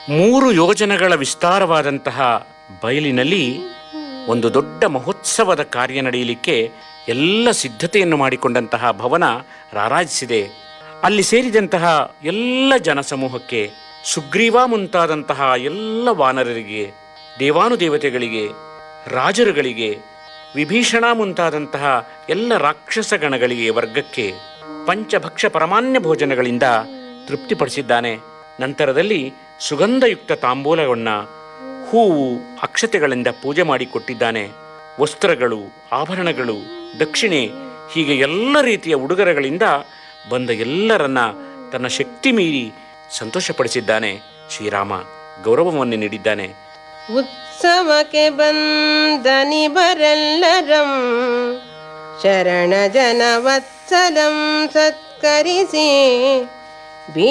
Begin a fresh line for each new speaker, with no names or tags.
ಮೂರು ಯೋಜನೆಗಳ ವಿಸ್ತಾರವಾದಂತಹ ಬಯಲಿನಲ್ಲಿ ಒಂದು ದೊಡ್ಡ ಮಹೋತ್ಸವದ ಕಾರ್ಯ ನಡೆಯಲಿಕ್ಕೆ ಎಲ್ಲ ಸಿದ್ಧತೆಯನ್ನು ಮಾಡಿಕೊಂಡಂತಹ ಭವನ ರಾರಾಜಿಸಿದೆ ಅಲ್ಲಿ ಸೇರಿದಂತಹ ಎಲ್ಲ ಜನಸಮೂಹಕ್ಕೆ ಸುಗ್ರೀವ ಮುಂತಾದಂತಹ ಎಲ್ಲ ವಾನರರಿಗೆ ದೇವಾನುದೇವತೆಗಳಿಗೆ ರಾಜರುಗಳಿಗೆ ವಿಭೀಷಣ ಮುಂತಾದಂತಹ ಎಲ್ಲ ರಾಕ್ಷಸ ಗಣಗಳಿಗೆ ವರ್ಗಕ್ಕೆ ಪಂಚಭಕ್ಷ ಪರಮಾನ್ಯ ಭೋಜನಗಳಿಂದ ತೃಪ್ತಿಪಡಿಸಿದ್ದಾನೆ ನಂತರದಲ್ಲಿ ಸುಗಂಧಯುಕ್ತ ತಾಂಬೂಲವನ್ನ ಹೂವು ಅಕ್ಷತೆಗಳಿಂದ ಪೂಜೆ ಮಾಡಿಕೊಟ್ಟಿದ್ದಾನೆ ವಸ್ತ್ರಗಳು ಆಭರಣಗಳು ದಕ್ಷಿಣೆ ಹೀಗೆ ಎಲ್ಲ ರೀತಿಯ ಉಡುಗೊರೆಗಳಿಂದ ಬಂದ ಎಲ್ಲರನ್ನ ತನ್ನ ಶಕ್ತಿ ಮೀರಿ ಸಂತೋಷಪಡಿಸಿದ್ದಾನೆ ಶ್ರೀರಾಮ ಗೌರವವನ್ನು ನೀಡಿದ್ದಾನೆ
ಉತ್ಸವಕ್ಕೆ ಬಂದನಿ ಬರೆಲ್ಲರಂ ಶರಣ ಜನ ವತ್ಸಲಂ ಸತ್ಕರಿಸಿ